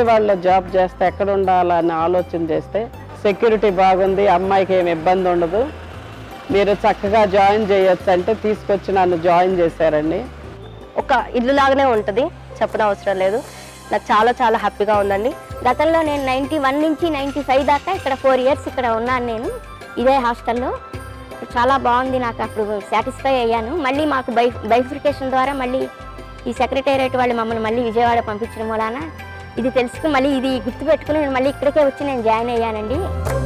విజయవాడలో జాబ్ చేస్తే ఎక్కడ ఉండాలని ఆలోచన చేస్తే సెక్యూరిటీ బాగుంది అమ్మాయికి ఏమి ఇబ్బంది ఉండదు మీరు చక్కగా జాయిన్ చేయొచ్చు అంటే తీసుకొచ్చి నన్ను జాయిన్ చేశారండి ఒక ఇల్లు లాగానే ఉంటుంది చెప్పడం అవసరం లేదు నాకు చాలా చాలా హ్యాపీగా ఉందండి గతంలో నేను నైంటీ వన్ నుంచి నైంటీ ఫైవ్ దాకా ఇక్కడ ఫోర్ ఇయర్స్ ఇక్కడ ఉన్నాను నేను ఇదే హాస్టల్లో చాలా బాగుంది నాకు అప్పుడు సాటిస్ఫై అయ్యాను మళ్ళీ మాకు బై బైఫికేషన్ ద్వారా మళ్ళీ ఈ సెక్రటేరియట్ వాళ్ళు మమ్మల్ని మళ్ళీ విజయవాడ పంపించడం వలన ఇది తెలుసుకుని మళ్ళీ ఇది గుర్తుపెట్టుకుని నేను మళ్ళీ ఇక్కడికే వచ్చి నేను జాయిన్ అయ్యానండి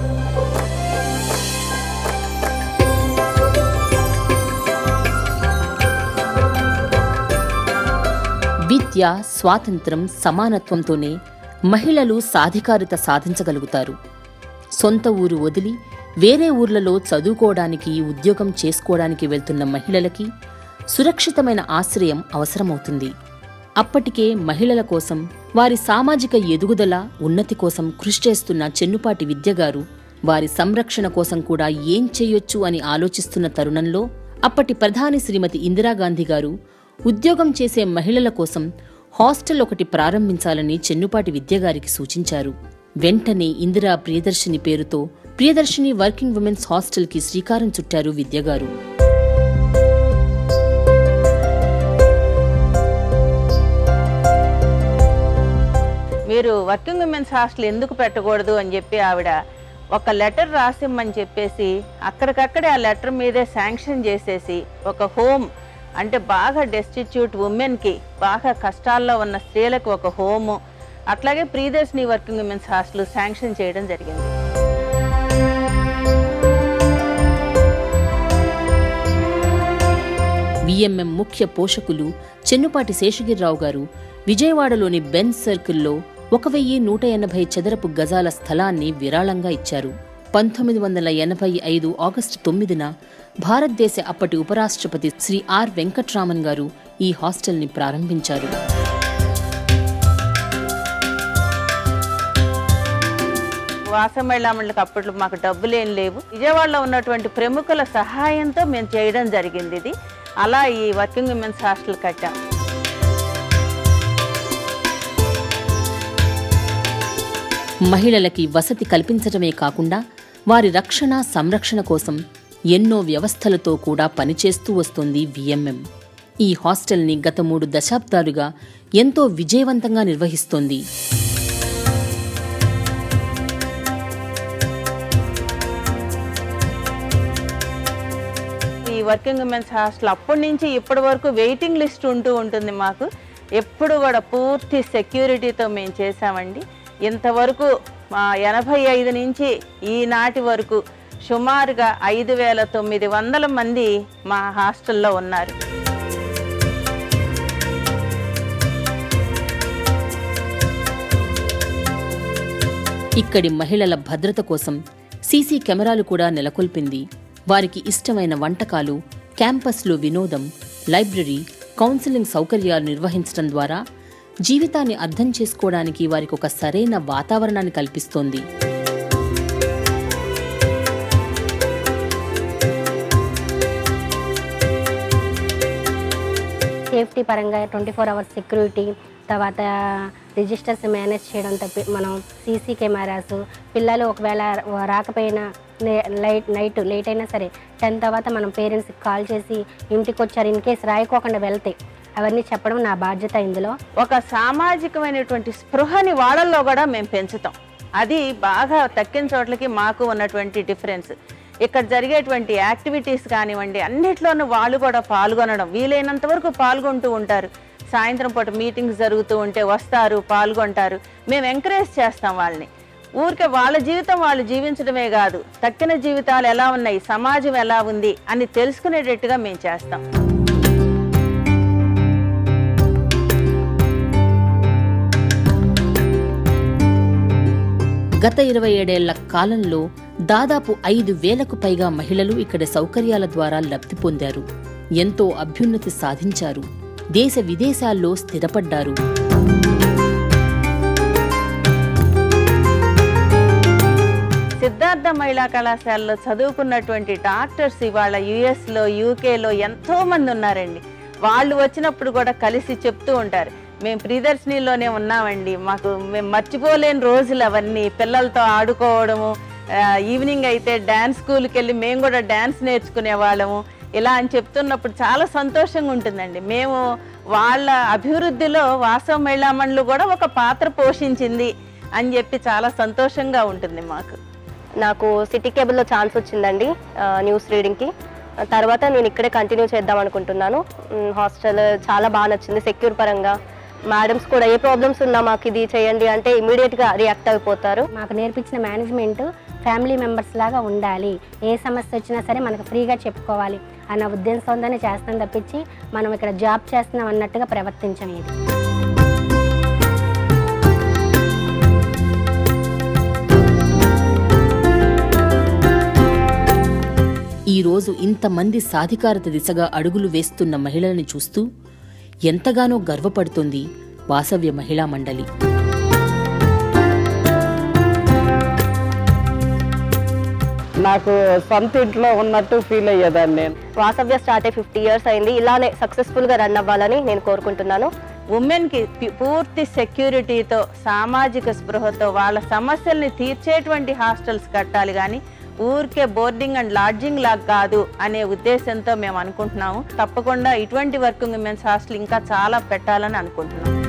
విద్య స్వాతంత్రం సమానత్వంతోనే మహిళలు సాధికారిత సాధించగలుగుతారు సొంత ఊరు వదిలి వేరే ఊర్లలో చదువుకోవడానికి ఉద్యోగం చేసుకోవడానికి వెళ్తున్న మహిళలకి సురక్షితమైన ఆశ్రయం అవసరమవుతుంది అప్పటికే మహిళల కోసం వారి సామాజిక ఎదుగుదల ఉన్నతి కోసం కృషి చేస్తున్న చెన్నుపాటి విద్యగారు వారి సంరక్షణ కోసం కూడా ఏం చేయొచ్చు అని ఆలోచిస్తున్న తరుణంలో అప్పటి ప్రధాని శ్రీమతి ఇందిరాగాంధీ గారు ఉద్యోగం చేసే మహిళల కోసం హాస్టల్ ఒకటి ప్రారంభించాలని చెన్నుపాటి విద్యగారికి సూచించారు వెంటనే ఇందిరా ప్రియదర్శిని పేరుతో ప్రియదర్శిని వర్కింగ్ ఉమెన్స్ హాస్టల్కి శ్రీకారం చుట్టారు విద్యగారు మీరు వర్కింగ్ ఉమెన్స్ హాస్టల్ ఎందుకు పెట్టకూడదు అని చెప్పి ఆవిడ ఒక లెటర్ రాసిమ్మని చెప్పేసి అక్కడికక్కడే ఆ లెటర్ మీదే శాంక్షన్ చేసేసి ఒక హోమ్ అంటే బాగా డెస్టిట్యూట్ ఉమెన్కి బాగా కష్టాల్లో ఉన్న స్త్రీలకు ఒక హోము అట్లాగే Priyadarshini working women's hostel sanction చేయడం జరిగింది విఎంఎం ముఖ్య పోషకులు చెన్నుపాటి శేషగిరిరావు గారు విజయవాడలోని బెన్ సర్కిల్లో ఒక వెయ్యి నూట ఎనభై చదరపు గజాల స్థలాన్ని విరాళంగా ఇచ్చారు పంతొమ్మిది వందల ఎనభై ఐదు ఆగస్టు తొమ్మిదిన భారతదేశ అప్పటి ఉపరాష్ట్రపతి శ్రీ ఆర్ వెంకట్రామన్ గారు ఈ హాస్టల్ని ప్రారంభించారు వాస మహిళామణులకు అప్పట్లో మాకు డబ్బులు ఏం లేవు విజయవాడలో ఉన్నటువంటి ప్రముఖుల సహాయంతో మేము చేయడం జరిగింది ఇది అలా ఈ వర్కింగ్ ఉమెన్స్ హాస్టల్ కట్టాం మహిళలకి వసతి కల్పించటమే కాకుండా వారి రక్షణ సంరక్షణ కోసం ఎన్నో వ్యవస్థలతో కూడా పనిచేస్తూ వస్తోంది విఎంఎం ఈ హాస్టల్ని గత మూడు దశాబ్దాలుగా ఎంతో విజయవంతంగా నిర్వహిస్తోంది ఈ వర్కింగ్ ఉమెన్స్ హాస్టల్ అప్పటి నుంచి ఇప్పటి వరకు వెయిటింగ్ లిస్ట్ ఉంటూ ఉంటుంది మాకు ఎప్పుడు కూడా పూర్తి సెక్యూరిటీతో మేము చేసామండి ఇంతవరకు మా ఎనభై ఐదు నుంచి ఈనాటి వరకు సుమారుగా ఐదు వేల తొమ్మిది వందల మంది మా హాస్టల్లో ఉన్నారు ఇక్కడి మహిళల భద్రత కోసం సీసీ కెమెరాలు కూడా నెలకొల్పింది వారికి ఇష్టమైన వంటకాలు క్యాంపస్లో వినోదం లైబ్రరీ కౌన్సిలింగ్ సౌకర్యాలు నిర్వహించడం ద్వారా జీవితాన్ని అర్థం చేసుకోవడానికి వారికి ఒక సరైన వాతావరణాన్ని కల్పిస్తోంది సేఫ్టీ పరంగా ట్వంటీ ఫోర్ అవర్స్ సెక్యూరిటీ తర్వాత రిజిస్టర్స్ మేనేజ్ చేయడం తప్పి మనం సీసీ కెమెరాస్ పిల్లలు ఒకవేళ రాకపోయినా నే- లైట్ నైట్ లేట్ అయినా సరే టెన్ తర్వాత మనం పేరెంట్స్కి కాల్ చేసి ఇంటికి వచ్చారు ఇన్ కేసు రాయకోకుండా వెళ్తే అవన్నీ చెప్పడం నా బాధ్యత ఇందులో ఒక సామాజికమైనటువంటి స్పృహని వాళ్ళల్లో కూడా మేము పెంచుతాం అది బాగా తక్కిన చోట్లకి మాకు ఉన్నటువంటి డిఫరెన్స్ ఇక్కడ జరిగేటువంటి యాక్టివిటీస్ కానివ్వండి అన్నిట్లోనూ వాళ్ళు కూడా పాల్గొనడం వీలైనంత వరకు పాల్గొంటూ ఉంటారు సాయంత్రం పూట మీటింగ్స్ జరుగుతూ ఉంటే వస్తారు పాల్గొంటారు మేము ఎంకరేజ్ చేస్తాం వాళ్ళని ఊరికే వాళ్ళ జీవితం వాళ్ళు జీవించడమే కాదు తక్కిన జీవితాలు ఎలా ఉన్నాయి సమాజం ఎలా ఉంది అని తెలుసుకునేటట్టుగా మేము చేస్తాం గత ఇరవై ఏడేళ్ల కాలంలో దాదాపు ఐదు వేలకు పైగా మహిళలు ఇక్కడ సౌకర్యాల ద్వారా లబ్ధి పొందారు ఎంతో అభ్యున్నతి సాధించారు దేశ విదేశాల్లో స్థిరపడ్డారు సిద్ధార్థ మహిళా కళాశాలలో చదువుకున్నటువంటి డాక్టర్స్ ఇవాళ యుఎస్లో యూకేలో ఎంతో మంది ఉన్నారండి వాళ్ళు వచ్చినప్పుడు కూడా కలిసి చెప్తూ ఉంటారు మేము ప్రియదర్శినిలోనే ఉన్నామండి మాకు మేము మర్చిపోలేని రోజులు అవన్నీ పిల్లలతో ఆడుకోవడము ఆ, ఈవినింగ్ అయితే డ్యాన్స్ స్కూల్కి వెళ్ళి మేము కూడా డ్యాన్స్ నేర్చుకునే వాళ్ళము ఇలా అని చెప్తున్నప్పుడు చాలా సంతోషంగా ఉంటుందండి మేము వాళ్ళ అభివృద్ధిలో వాసవ మహిళా మండలి కూడా ఒక పాత్ర పోషించింది అని చెప్పి చాలా సంతోషంగా ఉంటుంది మాకు నాకు సిటీ కేబుల్లో ఛాన్స్ వచ్చిందండి ఆ, న్యూస్ రీడింగ్కి ఆ తర్వాత నేను ఇక్కడే కంటిన్యూ చేద్దాం అనుకుంటున్నాను మ్, హాస్టల్ చాలా బాగా నచ్చింది సెక్యూర్ పరంగా మేడమ్స్ కూడా ఏ ప్రాబ్లమ్స్ ఉన్నా మాకు ఇది చేయండి అంటే ఇమీడియట్గా రియాక్ట్ అయిపోతారు మాకు నేర్పించిన మేనేజ్మెంట్ ఫ్యామిలీ మెంబర్స్ లాగా ఉండాలి ఏ సమస్య వచ్చినా సరే మనకు ఫ్రీగా చెప్పుకోవాలి అన్న ఉద్దేశంతోనే చేస్తాం తప్పించి మనం ఇక్కడ జాబ్ చేస్తున్నాం అన్నట్టుగా ప్రవర్తించం ఇది ఈరోజు ఇంతమంది సాధికారత దిశగా అడుగులు వేస్తున్న మహిళల్ని చూస్తూ ఎంతగానో గర్వపడుతుంది వాసవ్య మహిళా మండలి నాకు సొంత ఇంట్లో ఉన్నట్టు ఫీల్ అయ్యేదాన్ని నేను వాసవ్య స్టార్ట్ అయ్యి ఫిఫ్టీ ఇయర్స్ అయింది ఇలానే సక్సెస్ఫుల్గా రన్ అవ్వాలని నేను కోరుకుంటున్నాను ఉమెన్కి పి- పూర్తి సెక్యూరిటీతో సామాజిక స్పృహతో వాళ్ళ సమస్యల్ని తీర్చేటువంటి హాస్టల్స్ కట్టాలి కానీ ఊరికే బోర్డింగ్ అండ్ లాడ్జింగ్ లాగా కాదు అనే ఉద్దేశంతో మేము అనుకుంటున్నాము తప్పకుండా ఇటువంటి వర్కింగ్ ఉమెన్స్ హాస్టల్ ఇంకా చాలా పెట్టాలని అనుకుంటున్నాం